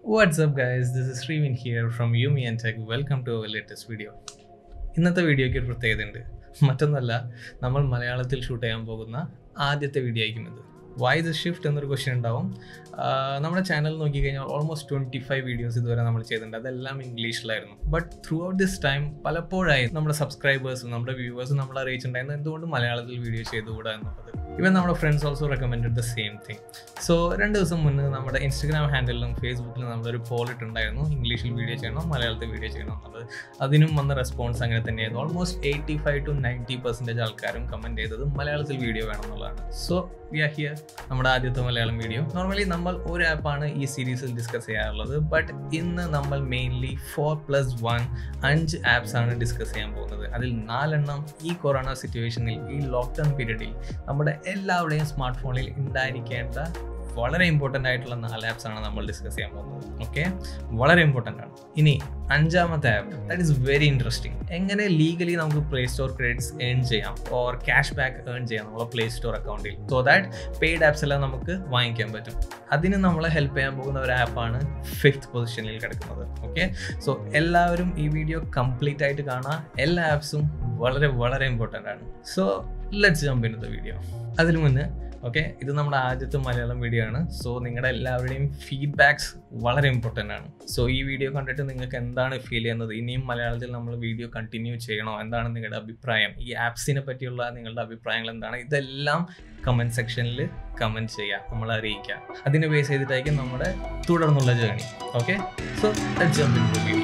What's up guys, this is Srivin here from Yumi and Tech. Welcome to our latest video. ഇന്നത്തെ വീഡിയോയ്ക്ക് ഒരു പ്രത്യേകതയുണ്ട് മറ്റൊന്നല്ല നമ്മൾ മലയാളത്തിൽ ഷൂട്ട് ചെയ്യാൻ പോകുന്ന ആദ്യത്തെ വീഡിയോ ആയിരിക്കും ഇത് വൈ ദ ഷിഫ്റ്റ് എന്നൊരു ക്വസ്റ്റ്യൻ ഉണ്ടാവും ആഹ് നമ്മുടെ ചാനൽ നോക്കിക്കഴിഞ്ഞാൽ ഓൾമോസ്റ്റ് ട്വൻറ്റി ഫൈവ് വീഡിയോസ് ഇതുവരെ നമ്മൾ ചെയ്തിട്ടുണ്ട് അതെല്ലാം ഇംഗ്ലീഷിലായിരുന്നു but throughout this time പലപ്പോഴായി നമ്മുടെ സബ്സ്ക്രൈബേഴ്സും നമ്മുടെ വ്യൂവേഴ്സും നമ്മൾ അറിയിച്ചിട്ടുണ്ടായിരുന്നു എന്തുകൊണ്ട് മലയാളത്തിൽ വീഡിയോ ചെയ്തുകൂടാ എന്നുള്ളത് ഇവൻ നമ്മുടെ friends also recommend the same thing so രണ്ട് ദിവസം മുന്നേ നമ്മുടെ ഇൻസ്റ്റഗ്രാം ഹാൻഡിലും ഫേസ്ബുക്കിലും നമ്മളൊരു പോൾ ഇട്ടുണ്ടായിരുന്നു ഇംഗ്ലീഷിൽ വീഡിയോ ചെയ്യണം മലയാളത്തിൽ വീഡിയോ ചെയ്യണം എന്നുള്ളത് അതിനും വന്ന റെസ്പോൺസ് അങ്ങനെ തന്നെയായിരുന്നു almost eighty five to ninety percentage ആൾക്കാരും കമൻറ്റ് ചെയ്തത് മലയാളത്തിൽ വീഡിയോ വേണം എന്നുള്ളതാണ് സോ വി ആർ ഹിയർ നമ്മുടെ ആദ്യത്തെ മലയാളം വീഡിയോ നോർമലി നമ്മൾ ഒരു ആപ്പാണ് ഈ സീരീസിൽ ഡിസ്കസ് ചെയ്യാറുള്ളത് ബട്ട് ഇന്ന് നമ്മൾ മെയിൻലി ഫോർ പ്ലസ് വൺ അഞ്ച് ആപ്സ് ആണ് ഡിസ്കസ് ചെയ്യാൻ പോകുന്നത് അതിൽ നാലെണ്ണം ഈ കൊറോണ സിറ്റുവേഷനിൽ ഈ ലോക്ക്ഡൗൺ പീരീഡിൽ നമ്മുടെ എല്ലാവരുടെയും സ്മാർട്ട് ഫോണിൽ ഉണ്ടായിരിക്കേണ്ട വളരെ ഇമ്പോർട്ടൻ്റ് ആയിട്ടുള്ള നാല് ആപ്സ് ആണ് നമ്മൾ ഡിസ്കസ് ചെയ്യാൻ പോകുന്നത് ഓക്കെ വളരെ ഇമ്പോർട്ടൻ്റ് ആണ് ഇനി അഞ്ചാമത്തെ app that is very interesting എങ്ങനെ ലീഗലി നമുക്ക് പ്ലേ സ്റ്റോർ ക്രെഡിറ്റ്സ് ഏൺ ചെയ്യാം ഓർ ക്യാഷ് ബാക്ക് ഏൺ ചെയ്യാം നമ്മളെ പ്ലേ സ്റ്റോർ അക്കൗണ്ടിൽ സോ ദാറ്റ് പെയ്ഡ് ആപ്സ് എല്ലാം നമുക്ക് വാങ്ങിക്കാൻ പറ്റും അതിന് നമ്മളെ ഹെൽപ്പ് ചെയ്യാൻ പോകുന്ന ഒരു ആപ്പാണ് ഫിഫ്ത്ത് പൊസിഷനിൽ കിടക്കുന്നത് ഓക്കെ സോ എല്ലാവരും ഈ വീഡിയോ കംപ്ലീറ്റ് ആയിട്ട് കാണുക എല്ലാ ആപ്സും വളരെ വളരെ ഇമ്പോർട്ടൻ്റ് ആണ് so let's jump in the video അതിനു മുന്നേ ഓക്കെ ഇത് നമ്മുടെ ആദ്യത്തെ മലയാളം വീഡിയോ ആണ് സോ നിങ്ങളുടെ എല്ലാവരുടെയും ഫീഡ്ബാക്സ് വളരെ ഇമ്പോർട്ടൻ്റ് ആണ് സോ ഈ വീഡിയോ കണ്ടിട്ട് നിങ്ങൾക്ക് എന്താണ് ഫീൽ ചെയ്യുന്നത് ഇനിയും മലയാളത്തിൽ നമ്മൾ വീഡിയോ കണ്ടിന്യൂ ചെയ്യണോ എന്താണ് നിങ്ങളുടെ അഭിപ്രായം ഈ ആപ്സിനെ പറ്റിയുള്ള നിങ്ങളുടെ അഭിപ്രായങ്ങൾ എന്താണ് ഇതെല്ലാം കമൻറ്റ് സെക്ഷനിൽ കമൻറ്റ് ചെയ്യുക നമ്മളെ അറിയിക്കുക അതിനെ ബേസ് ചെയ്തിട്ടായിരിക്കും നമ്മുടെ തുടർന്നുള്ള journey okay so jump in video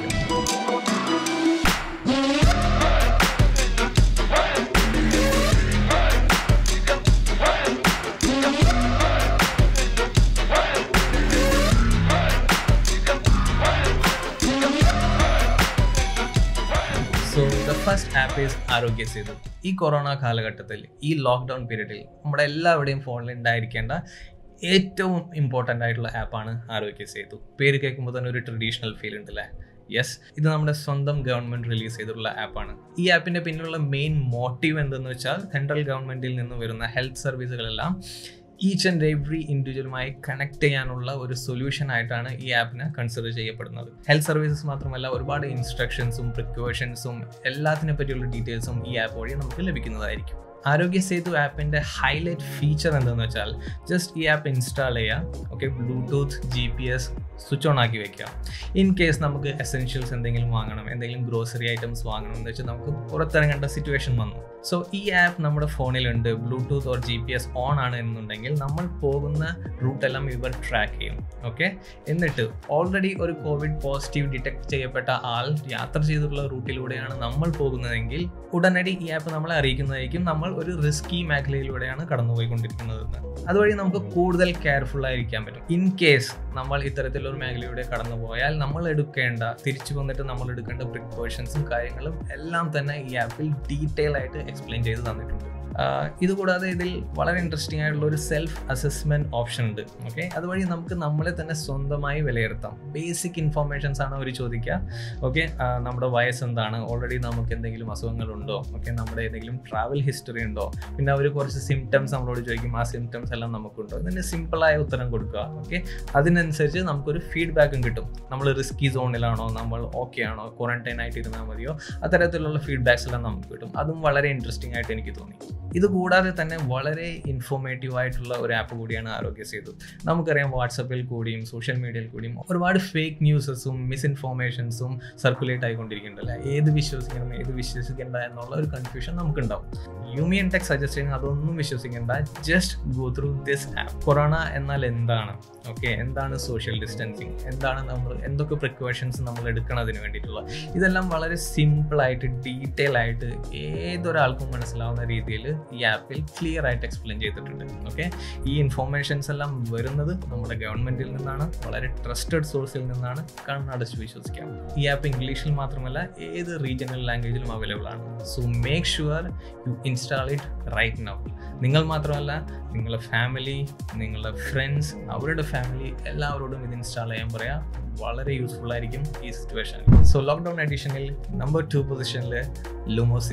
so the first app is Aarogya Setu ഈ കൊറോണ കാലഘട്ടത്തിൽ ഈ ലോക്ക്ഡൗൺ പീരീഡിൽ നമ്മുടെ എല്ലാവരുടെയും ഫോണിൽ ഉണ്ടായിരിക്കേണ്ട ഏറ്റവും ഇമ്പോർട്ടൻ്റ് ആയിട്ടുള്ള ആപ്പാണ് ആരോഗ്യ സേതു പേര് കേൾക്കുമ്പോൾ തന്നെ ഒരു ട്രഡീഷണൽ ഫീൽ ഉണ്ട് അല്ലേ യെസ് ഇത് നമ്മുടെ സ്വന്തം ഗവൺമെൻറ് റിലീസ് ചെയ്തിട്ടുള്ള ആപ്പാണ് ഈ ആപ്പിൻ്റെ പിന്നിലുള്ള മെയിൻ മോട്ടീവ് എന്തെന്ന് വെച്ചാൽ സെൻട്രൽ ഗവൺമെൻറ്റിൽ നിന്ന് വരുന്ന ഹെൽത്ത് സർവീസുകളെല്ലാം ഈച്ച് ആൻഡ് എവറി ഇൻഡിവിജ്വലുമായി കണക്ട് ചെയ്യാനുള്ള ഒരു സൊല്യൂഷൻ ആയിട്ടാണ് ഈ ആപ്പിനെ കൺസിഡർ ചെയ്യപ്പെടുന്നത് ഹെൽത്ത് സർവീസസ് മാത്രമല്ല ഒരുപാട് ഇൻസ്ട്രക്ഷൻസും പ്രിക്കോഷൻസും എല്ലാത്തിനെ പറ്റിയുള്ള ഡീറ്റെയിൽസും ഈ ആപ്പ് വഴി നമുക്ക് ലഭിക്കുന്നതായിരിക്കും ആരോഗ്യ സേതു ആപ്പിൻ്റെ ഹൈലൈറ്റ് ഫീച്ചർ എന്താണെന്ന് വെച്ചാൽ ജസ്റ്റ് ഈ ആപ്പ് ഇൻസ്റ്റാൾ ചെയ്യുക okay Bluetooth G P S switch on ആക്കി വെക്കുക ഇൻ കേസ് നമുക്ക് എസെൻഷ്യൽസ് എന്തെങ്കിലും വാങ്ങണം എന്തെങ്കിലും ഗ്രോസറി ഐറ്റംസ് വാങ്ങണം എന്ന് വെച്ചാൽ നമുക്ക് പുറത്തിറങ്ങേണ്ട സിറ്റുവേഷൻ വന്നു സോ ഈ ആപ്പ് നമ്മുടെ ഫോണിലുണ്ട് Bluetooth or G P S on ആണ് എന്നുണ്ടെങ്കിൽ നമ്മൾ പോകുന്ന റൂട്ടെല്ലാം ഇവർ ട്രാക്ക് ചെയ്യും ഓക്കെ എന്നിട്ട് ഓൾറെഡി ഒരു കോവിഡ് പോസിറ്റീവ് ഡിറ്റക്ട് ചെയ്യപ്പെട്ട ആൾ യാത്ര ചെയ്തിട്ടുള്ള റൂട്ടിലൂടെയാണ് നമ്മൾ പോകുന്നതെങ്കിൽ ഉടനടി ഈ ആപ്പ് നമ്മളെ അറിയിക്കുന്നതായിരിക്കും നമ്മൾ ഒരു റിസ്കി മേഖലയിലൂടെയാണ് കടന്നുപോയിക്കൊണ്ടിരിക്കുന്നതെന്ന് അതുവഴി നമുക്ക് കൂടുതൽ കെയർഫുൾ ആയിരിക്കാൻ പറ്റും ഇൻ കേസ് നമ്മൾ ഇത്തരത്തിലൊരു മേഖലയിലൂടെ കടന്നു പോയാൽ നമ്മൾ എടുക്കേണ്ട തിരിച്ചു വന്നിട്ട് നമ്മൾ എടുക്കേണ്ട പ്രിക്കോഷൻസും കാര്യങ്ങളും എല്ലാം തന്നെ ഈ ആപ്പിൽ ഡീറ്റെയിൽ ആയിട്ട് എക്സ്പ്ലെയിൻ ചെയ്ത് തന്നിട്ടുണ്ട് ഇതുകൂടാതെ ഇതിൽ വളരെ ഇൻട്രസ്റ്റിംഗ് ആയിട്ടുള്ള ഒരു സെൽഫ് അസസ്മെന്റ് ഓപ്ഷൻ ഉണ്ട് ഓക്കെ അതുവഴി നമുക്ക് നമ്മളെ തന്നെ സ്വന്തമായി വിലയിരുത്താം ബേസിക് ഇൻഫോർമേഷൻസ് ആണ് അവർ ചോദിക്കുക ഓക്കെ നമ്മുടെ വയസ്സ് എന്താണ് ഓൾറെഡി നമുക്ക് എന്തെങ്കിലും അസുഖങ്ങളുണ്ടോ ഓക്കെ നമ്മുടെ ഏതെങ്കിലും ട്രാവൽ ഹിസ്റ്ററി ഉണ്ടോ പിന്നെ അവർ കുറച്ച് സിംറ്റംസ് നമ്മളോട് ചോദിക്കും ആ സിംറ്റംസ് എല്ലാം നമുക്കുണ്ടോ ഇതിന് സിമ്പിളായ ഉത്തരം കൊടുക്കുക ഓക്കെ അതിനനുസരിച്ച് നമുക്കൊരു ഫീഡ്ബാക്കും കിട്ടും നമ്മൾ റിസ്കി സോണിലാണോ നമ്മൾ ഓക്കെ ആണോ ക്വാറന്റൈൻ ആയിട്ട് ഇരുന്നാൽ മതിയോ അത്തരത്തിലുള്ള ഫീഡ്ബാക്സ് എല്ലാം നമുക്ക് കിട്ടും അതും വളരെ ഇൻട്രസ്റ്റിംഗ് ആയിട്ട് എനിക്ക് തോന്നി ഇത് കൂടാതെ തന്നെ വളരെ ഇൻഫോർമേറ്റീവ് ആയിട്ടുള്ള ഒരു ആപ്പ് കൂടിയാണ് ആരോഗ്യ സേതു നമുക്കറിയാം വാട്സപ്പിൽ കൂടിയും സോഷ്യൽ മീഡിയയിൽ കൂടിയും ഒരുപാട് ഫേക്ക് ന്യൂസസും മിസ്ഇൻഫോർമേഷൻസും സർക്കുലേറ്റ് ആയിക്കൊണ്ടിരിക്കുന്നുണ്ടല്ലേ ഏത് വിശ്വസിക്കണം ഏത് വിശ്വസിക്കേണ്ട എന്നുള്ള ഒരു കൺഫ്യൂഷൻ നമുക്കുണ്ടാവും യൂമിയൻ ടെക് സജസ്റ്റ് ചെയ്യുന്ന അതൊന്നും വിശ്വസിക്കേണ്ട just go through this app corona എന്നാൽ എന്താണ് ഓക്കെ എന്താണ് സോഷ്യൽ ഡിസ്റ്റൻസിങ് എന്താണ് നമ്മൾ എന്തൊക്കെ പ്രിക്കോഷൻസ് നമ്മൾ എടുക്കണതിന് വേണ്ടിയിട്ടുള്ള ഇതെല്ലാം വളരെ സിമ്പിളായിട്ട് ഡീറ്റെയിൽ ആയിട്ട് ഏതൊരാൾക്കും മനസ്സിലാവുന്ന രീതിയിൽ ഈ ആപ്പിൽ ക്ലിയർ ആയിട്ട് എക്സ്പ്ലെയിൻ ചെയ്തിട്ടുണ്ട് ഓക്കെ ഈ ഇൻഫോർമേഷൻസ് എല്ലാം വരുന്നത് നമ്മുടെ ഗവൺമെന്റിൽ നിന്നാണ് വളരെ ട്രസ്റ്റഡ് സോഴ്സിൽ നിന്നാണ് കണ്ണടച്ച് വിശ്വസിക്കാം ഈ ആപ്പ് ഇംഗ്ലീഷിൽ മാത്രമല്ല ഏത് റീജിയണൽ ലാംഗ്വേജിലും അവൈലബിൾ ആണ് so make sure you install it right now നിങ്ങൾ മാത്രമല്ല നിങ്ങളുടെ ഫാമിലി നിങ്ങളുടെ ഫ്രണ്ട്സ് അവരുടെ ഫാമിലി എല്ലാവരോടും ഇത് ഇൻസ്റ്റാൾ ചെയ്യാൻ പറയാം വളരെ യൂസ്ഫുൾ ആയിരിക്കും ഈ സിറ്റുവേഷൻ സോ ലോക്ക്ഡൗൺ എഡിഷനിൽ നമ്പർ ടു പൊസിഷനിൽ ലുമോസിറ്റി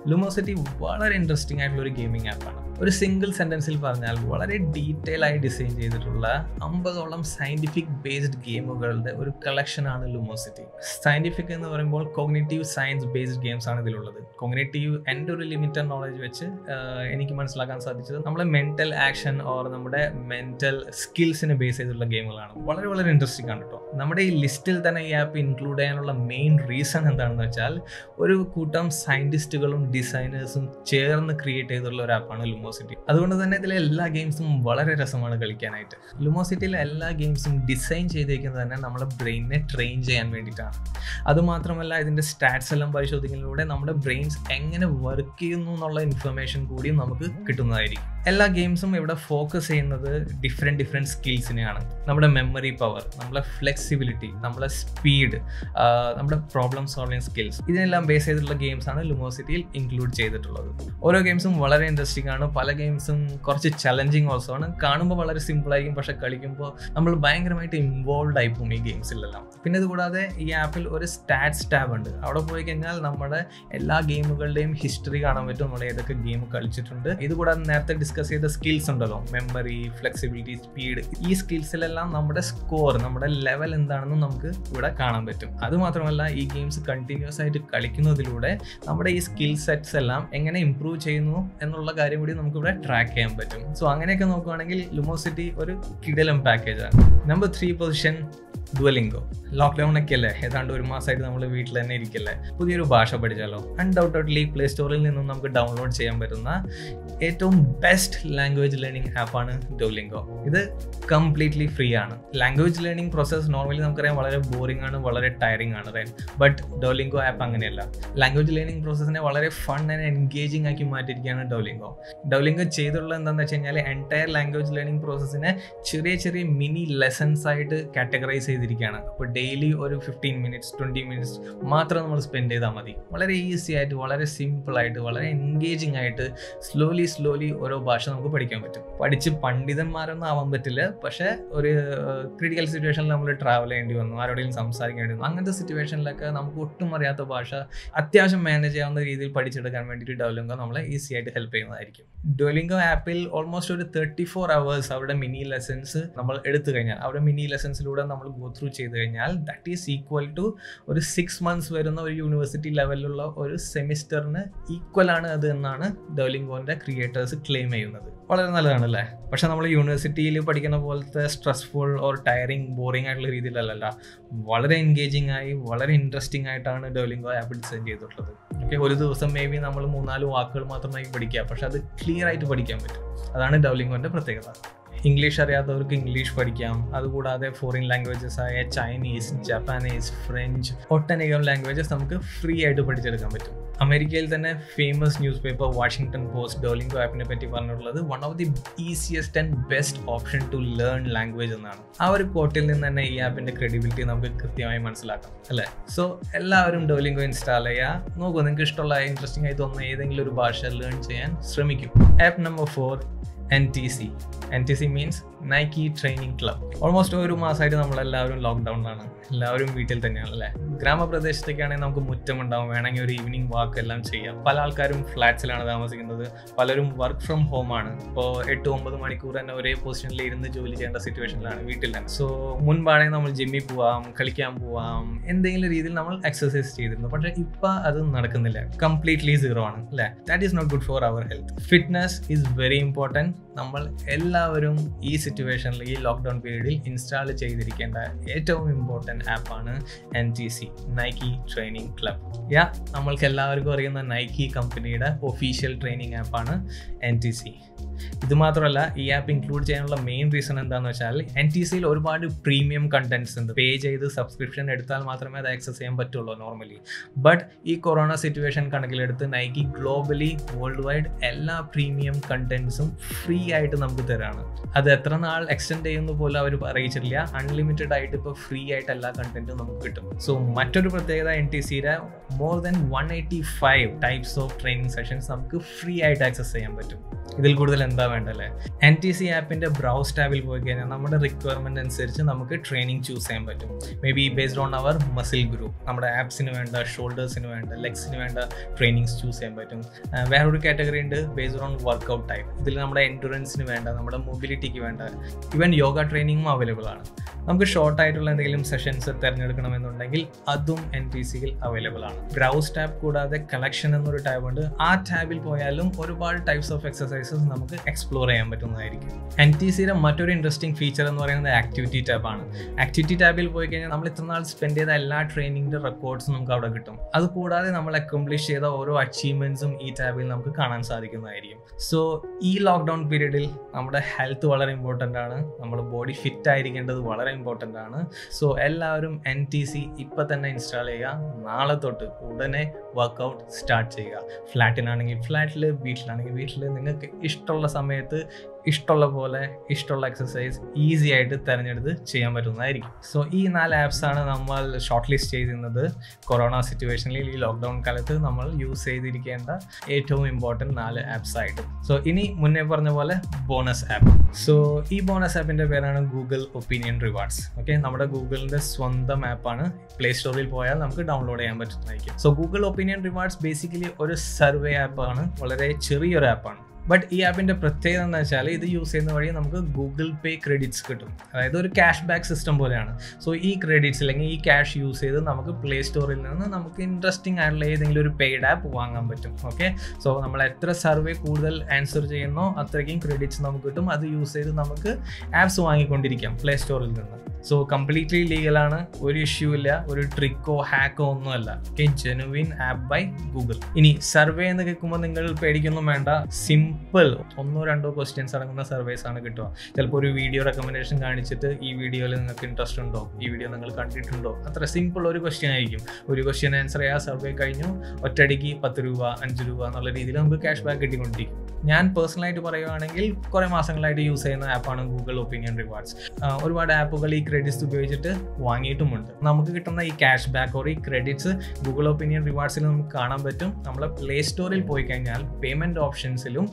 ലുമോസിറ്റി വളരെ ഇൻട്രസ്റ്റിംഗ് ആയിട്ടുള്ള ഒരു ഗെയിമിംഗ് ആപ്പാണ് ഒരു സിംഗിൾ സെന്റൻസിൽ പറഞ്ഞാൽ വളരെ ഡീറ്റെയിൽ ആയി ഡിസൈൻ ചെയ്തിട്ടുള്ള അമ്പതോളം സയന്റിഫിക് ബേസ്ഡ് ഗെയിമുകളുടെ ഒരു കളക്ഷനാണ് ലുമോസിറ്റി സയന്റിഫിക് എന്ന് പറയുമ്പോൾ കോഗ്നേറ്റീവ് സയൻസ് ബേസ്ഡ് ഗെയിംസ് ആണ് ഇതിലുള്ളത് കോഗ്നേറ്റീവ് എൻ്റെ ഒരു ലിമിറ്റഡ് നോളജ് വെച്ച് ആഹ്, എനിക്ക് മനസ്സിലാക്കാൻ സാധിച്ചത് നമ്മളെ മെന്റൽ ആക്ഷൻ ഓർ നമ്മുടെ മെന്റൽ സ്കിൽസിനെ ബേസ് ചെയ്തിട്ടുള്ള ഗെയിമുകളാണ് വളരെ വളരെ ഇൻട്രസ്റ്റിംഗ് ആണ് കേട്ടോ നമ്മുടെ ഈ ലിസ്റ്റിൽ തന്നെ ഈ ആപ്പ് ഇൻക്ലൂഡ് ചെയ്യാനുള്ള മെയിൻ റീസൺ എന്താണെന്ന് വെച്ചാൽ ഒരു കൂട്ടം സയന്റിസ്റ്റുകളും ഡിസൈനേഴ്സും ചേർന്ന് ക്രിയേറ്റ് ചെയ്തിട്ടുള്ള ഒരു ആപ്പാണ് ലുമോസിറ്റി അതുകൊണ്ട് തന്നെ ഇതിലെ എല്ലാ ഗെയിംസും വളരെ രസമാണ് കളിക്കാനായിട്ട് ലുമോസിറ്റിയിലെ എല്ലാ ഗെയിംസും ഡിസൈൻ ചെയ്തേക്കുന്നത് തന്നെ നമ്മളെ ബ്രെയിനിനെ ട്രെയിൻ ചെയ്യാൻ വേണ്ടിയിട്ടാണ് അതുമാത്രമല്ല ഇതിൻ്റെ സ്റ്റാറ്റ്സ് എല്ലാം പരിശോധിക്കുന്നതിലൂടെ നമ്മുടെ ബ്രെയിൻസ് എങ്ങനെ വർക്ക് ചെയ്യുന്നു എന്നുള്ള ഇൻഫർമേഷൻ കൂടി നമുക്ക് കിട്ടുന്നതായിരിക്കും എല്ലാ ഗെയിംസും ഇവിടെ ഫോക്കസ് ചെയ്യുന്നത് ഡിഫറെൻറ്റ് ഡിഫറെൻറ്റ് സ്കിൽസിനെയാണ് നമ്മുടെ മെമ്മറി പവർ നമ്മളെ ഫ്ലെക്സിബിലിറ്റി നമ്മളെ സ്പീഡ് നമ്മുടെ പ്രോബ്ലം സോൾവിങ് സ്കിൽസ് ഇതിനെല്ലാം ബേസ് ചെയ്തിട്ടുള്ള ഗെയിംസ് ആണ് ലുമോസിറ്റിയിൽ ഇൻക്ലൂഡ് ചെയ്തിട്ടുള്ളത് ഓരോ ഗെയിംസും വളരെ ഇൻട്രസ്റ്റിംഗ് ആണ് പല ഗെയിംസും കുറച്ച് ചലഞ്ചിങ് ഓൾസോ ആണ് കാണുമ്പോൾ വളരെ സിമ്പിൾ ആയിരിക്കും പക്ഷെ കളിക്കുമ്പോൾ നമ്മൾ ഭയങ്കരമായിട്ട് ഇൻവോൾവ് ആയി പോകും ഈ ഗെയിംസിലെല്ലാം പിന്നെ ഇത് കൂടാതെ ഈ ആപ്പിൽ ഒരു സ്റ്റാറ്റ്സ് ടാബ് ഉണ്ട് അവിടെ പോയി കഴിഞ്ഞാൽ നമ്മുടെ എല്ലാ ഗെയിമുകളുടെയും ഹിസ്റ്ററി കാണാൻ പറ്റും നമ്മൾ ഏതൊക്കെ ഗെയിം കളിച്ചിട്ടുണ്ട് ഇത് കൂടാതെ നേരത്തെ ഡിസ്കസ് ചെയ്ത സ്കിൽസ് ഉണ്ടല്ലോ മെമ്മറി ഫ്ലെക്സിബിലിറ്റി സ്പീഡ് ഈ സ്കിൽസിലെല്ലാം നമ്മുടെ സ്കോർ നമ്മുടെ ലെവൽ എന്താണെന്ന് നമുക്ക് ഇവിടെ കാണാൻ പറ്റും അത് മാത്രമല്ല ഈ ഗെയിംസ് കണ്ടിന്യൂസ് ആയിട്ട് കളിക്കുന്നതിലൂടെ നമ്മുടെ ഈ സ്കിൽ സെറ്റ്സ് എല്ലാം എങ്ങനെ ഇമ്പ്രൂവ് ചെയ്യുന്നു എന്നുള്ള കാര്യം കൂടി നമുക്ക് ഇവിടെ ട്രാക്ക് ചെയ്യാൻ പറ്റും സോ അങ്ങനെയൊക്കെ നോക്കുകയാണെങ്കിൽ ലുമോസിറ്റി ഒരു കിടലം പാക്കേജാണ് number three position Duolingo lockdown ഒക്കെ അല്ലേ ഏതാണ്ട് ഒരു മാസമായിട്ട് നമ്മൾ വീട്ടിൽ തന്നെ ഇരിക്കല്ലേ പുതിയൊരു ഭാഷ പഠിച്ചാലോ അൺഡൗട്ടഡ്ലി പ്ലേ സ്റ്റോറിൽ നിന്നും നമുക്ക് ഡൗൺലോഡ് ചെയ്യാൻ പറ്റുന്ന ഏറ്റവും ബെസ്റ്റ് ലാംഗ്വേജ് ലേണിംഗ് ആപ്പാണ് ഡോലിംഗോ ഇത് കംപ്ലീറ്റ്ലി ഫ്രീ ആണ് ലാംഗ്വേജ് ലേണിംഗ് പ്രോസസ്സ് നോർമലി നമുക്കറിയാം വളരെ ബോറിംഗ് ആണ് വളരെ ടയറിംഗ് ആണ് റൈറ്റ് ബട്ട് ഡോലിംഗോ ആപ്പ് അങ്ങനെയല്ല ലാംഗ്വേജ് ലേണിംഗ് പ്രോസസ്സിനെ വളരെ ഫൺ ആൻഡ് എൻഗേജിംഗ് ആക്കി മാറ്റിയിരിക്കുകയാണ് ഡോലിംഗോ ഡോലിംഗോ ചെയ്തിട്ടുള്ളത് എന്താണെന്ന് വെച്ച് കഴിഞ്ഞാൽ എൻറ്റയർ ലാംഗ്വേജ് ലേണിംഗ് പ്രോസസ്സിനെ ചെറിയ ചെറിയ മിനി ലെസൺസ് ആയിട്ട് കാറ്റഗറൈസ് ചെയ്തിരിക്കുകയാണ് അപ്പോൾ ഡെയിലി ഒരു ഫിഫ്റ്റീൻ മിനിറ്റ്സ് ട്വൻറ്റി മിനിറ്റ്സ് മാത്രം നമ്മൾ സ്പെൻഡ് ചെയ്താൽ മതി വളരെ ഈസി ആയിട്ട് വളരെ സിമ്പിൾ ആയിട്ട് വളരെ എൻഗേജിങ് ആയിട്ട് സ്ലോലി സ്ലോലി ഓരോ ഭാഷ നമുക്ക് പഠിക്കാൻ പറ്റും പഠിച്ച് പണ്ഡിതന്മാരൊന്നും ആവാൻ പറ്റില്ല പക്ഷേ ഒരു ക്രിട്ടിക്കൽ സിറ്റുവേഷനിൽ നമ്മൾ ട്രാവൽ ചെയ്യേണ്ടി വന്നു ആരോടെങ്കിലും സംസാരിക്കേണ്ടി വന്നു അങ്ങനത്തെ സിറ്റുവേഷനിലൊക്കെ നമുക്ക് ഒട്ടും അറിയാത്ത ഭാഷ അത്യാവശ്യം മാനേജ് ചെയ്യാവുന്ന രീതിയിൽ പഠിച്ചെടുക്കാൻ വേണ്ടിയിട്ട് ഡോലിംഗോ നമ്മളെ ഈസി ആയിട്ട് ഹെൽപ്പ് ചെയ്യുന്നതായിരിക്കും ഡോലിംഗോ ആപ്പിൽ ഓൾമോസ്റ്റ് ഒരു തേർട്ടി ഫോർ അവേഴ്സ് അവരുടെ മിനി ലെസൺസ് നമ്മൾ എടുത്തു കഴിഞ്ഞാൽ അവരുടെ മിനി ലെസൺസിലൂടെ നമ്മൾ ഗോ ത്രൂ ചെയ്ത് കഴിഞ്ഞാൽ ദാറ്റ് ഈസ് ഈക്വൽ ടു ഒരു സിക്സ് മന്ത്സ് വരുന്ന ഒരു യൂണിവേഴ്സിറ്റി ലെവലിലുള്ള ഒരു സെമിസ്റ്ററിന് ഈക്വൽ ആണ് അത് എന്നാണ് ഡോലിംഗോന്റെ ക്രിയേറ്റേഴ്സ് ക്ലെയിം ചെയ്യുന്നത് വളരെ നല്ലതാണ് അല്ലേ പക്ഷെ നമ്മൾ യൂണിവേഴ്സിറ്റിയിൽ പഠിക്കുന്ന പോലത്തെ സ്ട്രെസ്ഫുൾ ഓർ ടയറിങ് ബോറിംഗ് ആയിട്ടുള്ള രീതിയിലല്ല വളരെ എൻഗേജിങ് ആയി വളരെ ഇൻട്രസ്റ്റിംഗ് ആയിട്ടാണ് ഡോലിംഗോ ആപ്പ് ഡിസൈൻ ചെയ്തിട്ടുള്ളത് ഓക്കെ ഒരു ദിവസം മേ ബി നമ്മൾ മൂന്നാല് വാക്കുകൾ മാത്രമായി പഠിക്കുക പക്ഷെ അത് ക്ലിയർ ആയിട്ട് പഠിക്കാൻ പറ്റും അതാണ് ഡോലിംഗോന്റെ പ്രത്യേകത ഇംഗ്ലീഷ് അറിയാത്തവർക്ക് ഇംഗ്ലീഷ് പഠിക്കാം അതുകൂടാതെ ഫോറിൻ ലാംഗ്വേജസ് ആയ ചൈനീസ് ജപ്പാനീസ് ഫ്രഞ്ച് ഒട്ടനേകം ലാംഗ്വേജസ് നമുക്ക് ഫ്രീ ആയിട്ട് പഠിച്ചെടുക്കാൻ പറ്റും അമേരിക്കയിൽ തന്നെ famous news paper Washington Post Duolingo ആപ്പിനെ പറ്റി പറഞ്ഞിട്ടുള്ളത് one of the easiest and best option to learn language എന്നാണ് ആ ഒരു കോട്ടിൽ നിന്ന് തന്നെ ഈ ആപ്പിന്റെ ക്രെഡിബിലിറ്റി നമുക്ക് കൃത്യമായി മനസ്സിലാക്കാം അല്ലേ സോ എല്ലാവരും ഡോലിംഗോ ഇൻസ്റ്റാൾ ചെയ്യുക നോക്കൂ നിങ്ങൾക്ക് ഇഷ്ടമുള്ള ഇൻട്രസ്റ്റിംഗ് ആയി തോന്നുന്ന ഏതെങ്കിലും ഒരു ഭാഷ ലേൺ ചെയ്യാൻ ശ്രമിക്കും app number four N T C N T C means Nike training club almost ഒരു മാസമായിട്ട് നമ്മളെല്ലാവരും ലോക്ക്ഡൗണിലാണ് എല്ലാവരും വീട്ടിൽ തന്നെയാണ് അല്ലേ ഗ്രാമപ്രദേശത്തൊക്കെയാണെങ്കിൽ നമുക്ക് മുറ്റമുണ്ടാവും വേണമെങ്കിൽ ഒരു ഈവനിങ് വാക്ക് എല്ലാം ചെയ്യാം പല ആൾക്കാരും ഫ്ലാറ്റ്സിലാണ് താമസിക്കുന്നത് പലരും വർക്ക് ഫ്രം ഹോം ആണ് ഇപ്പോൾ എട്ട് ഒമ്പത് മണിക്കൂർ തന്നെ ഒരേ പൊസിഷനിൽ ഇരുന്ന് ജോലി ചെയ്യേണ്ട സിറ്റുവേഷനിലാണ് വീട്ടിൽ തന്നെ സോ മുൻപാണെങ്കിൽ നമ്മൾ ജിമ്മിൽ പോവാം കളിക്കാൻ പോവാം എന്തെങ്കിലും രീതിയിൽ നമ്മൾ എക്സസൈസ് ചെയ്തിരുന്നു പക്ഷേ ഇപ്പം അത് നടക്കുന്നില്ല കംപ്ലീറ്റ്ലി സീറോ ആണ് അല്ലേ that is not good for our health fitness is very important നമ്മൾ എല്ലാവരും ഈ സിറ്റുവേഷനിൽ ഈ ലോക്ക്ഡൗൺ പീരീഡിൽ ഇൻസ്റ്റാൾ ചെയ്തിരിക്കേണ്ട ഏറ്റവും ഇമ്പോർട്ടൻറ്റ് ആപ്പാണ് N T C Nike training club yeah നമ്മൾക്ക് എല്ലാവർക്കും അറിയുന്ന നൈക്കി കമ്പനിയുടെ ഒഫീഷ്യൽ ട്രെയിനിങ് ആപ്പാണ് എൻ ടി സി ഇത് മാത്രമല്ല ഈ ആപ്പ് ഇൻക്ലൂഡ് ചെയ്യാനുള്ള മെയിൻ റീസൺ എന്താണെന്ന് വെച്ചാൽ എൻ ടി സിയിൽ ഒരുപാട് പ്രീമിയം കണ്ടന്റ്സ് ഉണ്ട് പേ ചെയ്ത് സബ്സ്ക്രിപ്ഷൻ എടുത്താൽ മാത്രമേ അത് ആക്സസ് ചെയ്യാൻ പറ്റുള്ളൂ നോർമലി ബട്ട് ഈ കൊറോണ സിറ്റുവേഷൻ കണക്കിലെടുത്ത് നൈക്കി ഗ്ലോബലി വേൾഡ് വൈഡ് എല്ലാ പ്രീമിയം കണ്ടന്റ്സും ഫ്രീ ആയിട്ട് നമുക്ക് തരാണ് അത് എത്ര നാൾ എക്സ്റ്റെൻഡ് ചെയ്യുന്ന പോലും അവർ അറിയിച്ചിട്ടില്ല അൺലിമിറ്റഡ് ആയിട്ട് ഇപ്പോൾ ഫ്രീ ആയിട്ട് എല്ലാ കണ്ടന്റും നമുക്ക് കിട്ടും സോ മറ്റൊരു പ്രത്യേകത എൻ ടി സിയുടെ more than one eighty five types of training sessions നമുക്ക് ഫ്രീ ആയിട്ട് ആക്സസ് ചെയ്യാൻ പറ്റും ഇതിൽ കൂടുതൽ എന്താ വേണ്ടല്ലേ എൻ ടി സി ആപ്പിൻ്റെ ബ്രൗസ് ടാബിൽ പോയി കഴിഞ്ഞാൽ നമ്മുടെ റിക്വയർമെൻ്റ് അനുസരിച്ച് നമുക്ക് ട്രെയിനിങ് ചൂസ് ചെയ്യാൻ പറ്റും may be based on our muscle group നമ്മുടെ ആപ്സിന് വേണ്ട ഷോൾഡേഴ്സിന് വേണ്ട ലെഗ്സിന് വേണ്ട ട്രെയിനിങ്സ് ചൂസ് ചെയ്യാൻ പറ്റും ആ, വേറൊരു കാറ്റഗറി ഉണ്ട് ബേസ്ഡ് ഓൺ വർക്കൗട്ട് ടൈപ്പ് ഇതിൽ നമ്മുടെ എൻഡുറൻസിന് വേണ്ട നമ്മുടെ മൊബിലിറ്റിക്ക് വേണ്ട ഈവൻ യോഗ ട്രെയിനിങ്ങും അവൈലബിൾ ആണ് നമുക്ക് ഷോർട്ട് ആയിട്ടുള്ള എന്തെങ്കിലും സെഷൻസ് തിരഞ്ഞെടുക്കണമെന്നുണ്ടെങ്കിൽ അതും എൻ ടി സിയിൽ അവൈലബിൾ ആണ് ബ്രൗസ് ടാബ് കൂടാതെ കളക്ഷൻ എന്നൊരു ടാബ് ഉണ്ട് ആ ടാബിൽ പോയാലും ഒരുപാട് ടൈപ്സ് ഓഫ് എക്സസൈസസ് നമുക്ക് എക്സ്പ്ലോർ ചെയ്യാൻ പറ്റുന്നതായിരിക്കും എൻ ടി സിയുടെ മറ്റൊരു ഇൻട്രസ്റ്റിംഗ് ഫീച്ചർ എന്ന് പറയുന്നത് ആക്ടിവിറ്റി ടാബാണ് ആക്ടിവിറ്റി ടാബിൽ പോയി കഴിഞ്ഞാൽ നമ്മൾ ഇത്ര നാൾ സ്പെൻഡ് ചെയ്ത എല്ലാ ട്രെയിനിങ്ങിൻ്റെ റെക്കോർഡ്സ് നമുക്ക് അവിടെ കിട്ടും അതുകൂടാതെ നമ്മൾ അക്കംപ്ലിഷ് ചെയ്ത ഓരോ അച്ചീവ്മെന്റ്സും ഈ ടാബിൽ നമുക്ക് കാണാൻ സാധിക്കുന്നതായിരിക്കും സോ ഈ ലോക്ക്ഡൗൺ പീരീഡിൽ നമ്മുടെ ഹെൽത്ത് വളരെ ഇമ്പോർട്ടൻ്റ് ആണ് നമ്മുടെ ബോഡി ഫിറ്റ് ആയിരിക്കേണ്ടത് വളരെ ഇമ്പോർട്ടൻ്റ് ആണ് സോ എല്ലാവരും എൻ ടി സി ഇപ്പം തന്നെ ഇൻസ്റ്റാൾ ചെയ്യുക നാളെ തൊട്ട് ഉടനെ വർക്കൗട്ട് സ്റ്റാർട്ട് ചെയ്യുക ഫ്ലാറ്റിനാണെങ്കിൽ ഫ്ലാറ്റിൽ വീട്ടിലാണെങ്കിൽ വീട്ടിൽ നിങ്ങൾക്ക് ഇഷ്ടമുള്ള സമയത്ത് ഇഷ്ടമുള്ള പോലെ ഇഷ്ടമുള്ള എക്സസൈസ് ഈസി ആയിട്ട് തിരഞ്ഞെടുത്ത് ചെയ്യാൻ പറ്റുന്നതായിരിക്കും സോ ഈ നാല് ആപ്സ് ആണ് നമ്മൾ ഷോർട്ട് ലിസ്റ്റ് ചെയ്തിരുന്നത് കൊറോണ സിറ്റുവേഷനിൽ ഈ ലോക്ക്ഡൗൺ കാലത്ത് നമ്മൾ യൂസ് ചെയ്തിരിക്കേണ്ട ഏറ്റവും ഇമ്പോർട്ടൻറ്റ് നാല് ആപ്സ് ആയിട്ട് സോ ഇനി മുന്നേ പറഞ്ഞ പോലെ ബോണസ് ആപ്പ് സോ ഈ ബോണസ് ആപ്പിൻ്റെ പേരാണ് ഗൂഗിൾ ഒപ്പീനിയൻ റിവാർഡ്സ് ഓക്കെ നമ്മുടെ ഗൂഗിളിൻ്റെ സ്വന്തം ആപ്പാണ് പ്ലേ സ്റ്റോറിൽ പോയാൽ നമുക്ക് ഡൗൺലോഡ് ചെയ്യാൻ പറ്റുന്നതായിരിക്കും so Google opinion rewards basically ഒരു സർവേ ആപ്പാണ് വളരെ ചെറിയൊരു ആപ്പാണ് ബട്ട് ഈ ആപ്പിൻ്റെ പ്രത്യേകത എന്ന് വെച്ചാൽ ഇത് യൂസ് ചെയ്യുന്ന വഴി നമുക്ക് ഗൂഗിൾ പേ ക്രെഡിറ്റ്സ് കിട്ടും അതായത് ഒരു ക്യാഷ് ബാക്ക് സിസ്റ്റം പോലെയാണ് സോ ഈ ക്രെഡിറ്റ്സ് അല്ലെങ്കിൽ ഈ ക്യാഷ് യൂസ് ചെയ്ത് നമുക്ക് പ്ലേ സ്റ്റോറിൽ നിന്ന് നമുക്ക് ഇൻട്രസ്റ്റിംഗ് ആയിട്ടുള്ള ഏതെങ്കിലും ഒരു പെയ്ഡ് ആപ്പ് വാങ്ങാൻ പറ്റും ഓക്കെ സോ നമ്മൾ എത്ര സർവേ കൂടുതൽ ആൻസർ ചെയ്യുന്നോ അത്രയ്ക്കും ക്രെഡിറ്റ്സ് നമുക്ക് കിട്ടും അത് യൂസ് ചെയ്ത് നമുക്ക് ആപ്സ് വാങ്ങിക്കൊണ്ടിരിക്കാം പ്ലേ സ്റ്റോറിൽ നിന്ന് സോ കംപ്ലീറ്റ്ലി ലീഗലാണ് ഒരു ഇഷ്യൂ ഇല്ല ഒരു ട്രിക്കോ ഹാക്കോ ഒന്നുമല്ല okay genuine app by Google ഇനി സർവേ എന്ന് കേൾക്കുമ്പോൾ നിങ്ങൾ പേടിക്കൊന്നും വേണ്ട സിമ്പിൾ ഒന്നോ രണ്ടോ ക്വസ്റ്റ്യൻസ് അടങ്ങുന്ന സർവേസ് ആണ് കിട്ടുക ചിലപ്പോൾ ഒരു വീഡിയോ റെക്കമെൻഡേഷൻ കാണിച്ചിട്ട് ഈ വീഡിയോയിൽ നിങ്ങൾക്ക് ഇൻട്രസ്റ്റ് ഉണ്ടോ ഈ വീഡിയോ നിങ്ങൾ കണ്ടിട്ടുണ്ടോ അത്ര സിമ്പിൾ ഒരു ക്വസ്റ്റ്യൻ ആയിരിക്കും ഒരു ക്വസ്റ്റ്യൻ ആൻസർ ചെയ്യാൻ സർവേ കഴിഞ്ഞു ഒറ്റയടിക്ക് പത്ത് രൂപ അഞ്ച് രൂപ എന്നുള്ള രീതിയിൽ നമുക്ക് ക്യാഷ് ബാക്ക് കിട്ടിക്കൊണ്ടിരിക്കും ഞാൻ പേഴ്സണലായിട്ട് പറയുകയാണെങ്കിൽ കുറേ മാസങ്ങളായിട്ട് യൂസ് ചെയ്യുന്ന ആപ്പാണ് ഗൂഗിൾ ഒപ്പീനിയൻ റിവാർഡ്സ് ഒരുപാട് ആപ്പുകൾ ഈ ക്രെഡിറ്റ്സ് ഉപയോഗിച്ചിട്ട് വാങ്ങിയിട്ടുമുണ്ട് നമുക്ക് കിട്ടുന്ന ഈ ക്യാഷ് ബാക്ക് ഓർ ഈ ക്രെഡിറ്റ്സ് ഗൂഗിൾ ഒപ്പീനിയൻ റിവാർഡ്സിൽ നമുക്ക് കാണാൻ പറ്റും നമ്മളെ പ്ലേ സ്റ്റോറിൽ പോയി കഴിഞ്ഞാൽ പേയ്മെൻറ്റ് ഓപ്ഷൻസിലും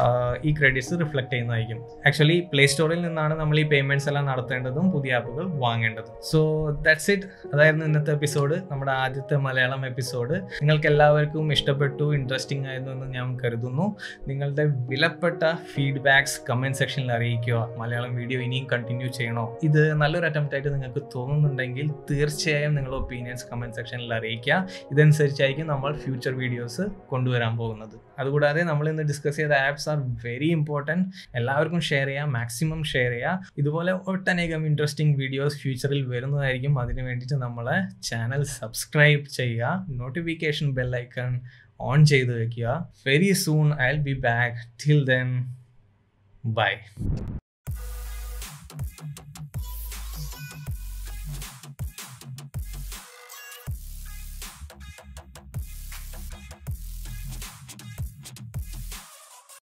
ഈ ക്രെഡിറ്റ്സ് റിഫ്ലക്ട് ചെയ്യുന്നതായിരിക്കും ആക്ച്വലി പ്ലേ സ്റ്റോറിൽ നിന്നാണ് നമ്മൾ ഈ പേയ്മെൻറ്റ്സ് എല്ലാം നടത്തേണ്ടതും പുതിയ ആപ്പുകൾ വാങ്ങേണ്ടതും സോ ദാറ്റ്സ് ഇറ്റ് അതായിരുന്നു ഇന്നത്തെ എപ്പിസോഡ് നമ്മുടെ ആദ്യത്തെ മലയാളം എപ്പിസോഡ് നിങ്ങൾക്ക് എല്ലാവർക്കും ഇഷ്ടപ്പെട്ടു ഇൻട്രസ്റ്റിംഗ് ആയിരുന്നു എന്ന് ഞാൻ കരുതുന്നു നിങ്ങളുടെ വിലപ്പെട്ട ഫീഡ്ബാക്സ് കമൻറ്റ് സെക്ഷനിൽ അറിയിക്കുക മലയാളം വീഡിയോ ഇനിയും കണ്ടിന്യൂ ചെയ്യണോ ഇത് നല്ലൊരു അറ്റംപ്റ്റ് ആയിട്ട് നിങ്ങൾക്ക് തോന്നുന്നുണ്ടെങ്കിൽ തീർച്ചയായും നിങ്ങളുടെ ഒപ്പീനിയൻസ് കമൻറ്റ് സെക്ഷനിൽ അറിയിക്കുക ഇതനുസരിച്ചായിരിക്കും നമ്മൾ ഫ്യൂച്ചർ വീഡിയോസ് കൊണ്ടുവരാൻ പോകുന്നത് അതുകൂടാതെ നമ്മൾ ഇന്ന് ഡിസ്കസ് ചെയ്ത ആപ്സ് ആർ വെരി ഇമ്പോർട്ടൻറ്റ് എല്ലാവർക്കും ഷെയർ ചെയ്യുക മാക്സിമം ഷെയർ ചെയ്യുക ഇതുപോലെ ഒട്ടനേകം ഇൻട്രസ്റ്റിംഗ് വീഡിയോസ് ഫ്യൂച്ചറിൽ വരുന്നതായിരിക്കും അതിന് വേണ്ടിയിട്ട് നമ്മളെ ചാനൽ സബ്സ്ക്രൈബ് ചെയ്യുക നോട്ടിഫിക്കേഷൻ ബെല്ലൈക്കൺ ഓൺ ചെയ്ത് വെക്കുക very soon I will be back till then by